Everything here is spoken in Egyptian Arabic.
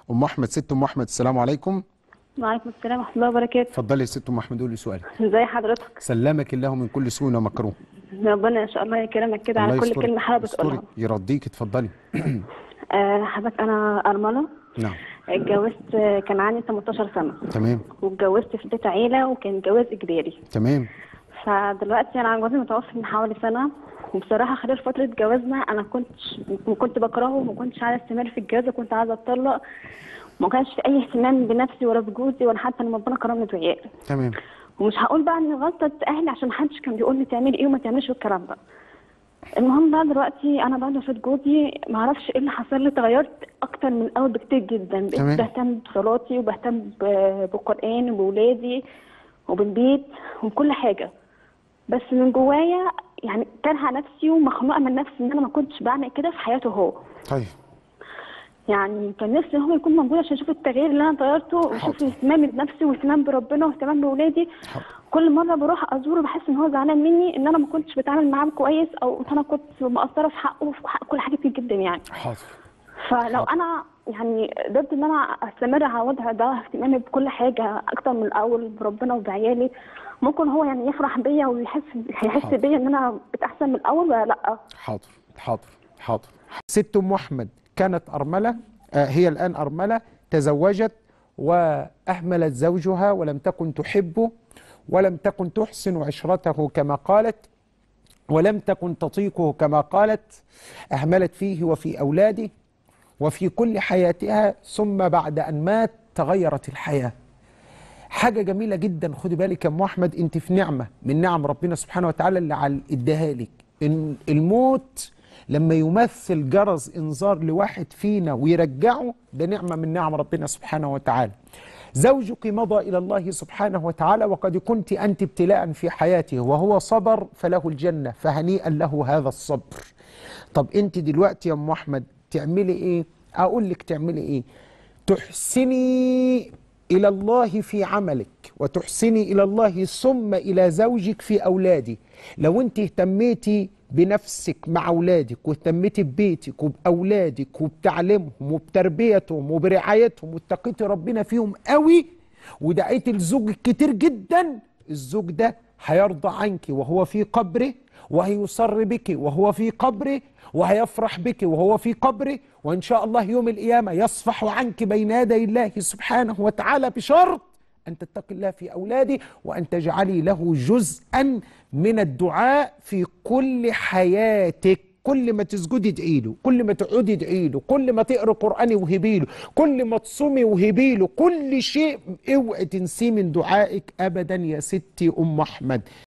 ام احمد ست ام احمد السلام عليكم وعليكم السلام ورحمة الله وبركاته اتفضلي يا ست ام احمد قولي سؤالك ازي حضرتك سلمك الله من كل سوء ومكروه ربنا ان شاء الله يكرمك كده على الله كل يسترك. كلمة حابة يسترك. تقولها يرضيك اتفضلي آه، حضرتك انا أرملة نعم اتجوزت آه، كان عندي 18 سنة تمام واتجوزت في بيت عيلة وكان جواز إجباري تمام فدلوقتي أنا جوزي متوفي من حوالي سنة وبصراحة خلال فترة جوازنا أنا كنتش كنت بكرهه وما كنتش عايزة استمر في الجواز وكنت عايزة أتطلق وما كانش في أي اهتمام بنفسي ولا بجوزي ولا حتى لما ربنا كرمني بعيال تمام ومش هقول بقى ان غلطه اهلي عشان محدش كان بيقول لي تعملي ايه وما تعمليش والكلام ده المهم بقى دلوقتي انا بعد وفاه جوزي ما اعرفش ايه اللي حصل لي اتغيرت اكتر من الاول بكتير جدا بقيت تمام. بهتم بصلاتي وبهتم ب- بالقران وبولادي وبالبيت وبكل حاجه بس من جوايا يعني كارهه نفسي ومخنوقه من نفسي ان انا ما كنتش بعمل كده في حياته هو طيب يعني كان نفسي هو يكون موجود عشان اشوف التغيير اللي انا غيرته واشوف حاضر. اهتمامي بنفسي واهتمام بربنا واهتمام باولادي حاضر. كل مره بروح ازوره بحس ان هو زعلان مني ان انا ما كنتش بتعامل معاه كويس او ان انا كنت مقصره في حقه وفي حق كل حاجه كتير جدا يعني حاضر فلو انا يعني قدرت ان انا استمر على الوضع ده اهتمامي بكل حاجه اكتر من الاول بربنا وبعيالي ممكن هو يعني يفرح بيا ويحس هيحس حاضر. بيا ان انا بقيت احسن من الاول ولا لا حاضر حاضر حاضر ست ام احمد كانت ارمله آه هي الان ارمله تزوجت واهملت زوجها ولم تكن تحبه ولم تكن تحسن عشرته كما قالت ولم تكن تطيقه كما قالت اهملت فيه وفي اولاده وفي كل حياتها ثم بعد ان مات تغيرت الحياه حاجه جميله جدا خدي بالك يا ام احمد انت في نعمه من نعم ربنا سبحانه وتعالى اللي على اداها لك ان الموت لما يمثل جرس انذار لواحد فينا ويرجعه ده نعمه من نعم ربنا سبحانه وتعالى زوجك مضى الى الله سبحانه وتعالى وقد كنت انت ابتلاء في حياته وهو صبر فله الجنه فهنيئا له هذا الصبر طب انت دلوقتي يا ام احمد تعملي ايه اقول لك تعملي ايه تحسني الى الله في عملك وتحسني الى الله ثم الى زوجك في اولادي لو انت اهتميتي بنفسك مع اولادك واهتميتي ببيتك وباولادك وبتعليمهم وبتربيتهم وبرعايتهم واتقيتي ربنا فيهم قوي ودعيتي لزوجك كتير جدا الزوج ده هيرضى عنك وهو في قبره وهيصر بك وهو في قبره وهيفرح بك وهو في قبره وإن شاء الله يوم القيامة يصفح عنك بين يدي الله سبحانه وتعالى بشرط أن تتقي الله في أولادي وأن تجعلي له جزءا من الدعاء في كل حياتك كل ما تسجدي ادعي له كل ما تقعدي ادعي له كل ما تقرا قران وهبي له كل ما تصومي وهبي له كل شيء اوعي تنسيه من دعائك ابدا يا ستي ام احمد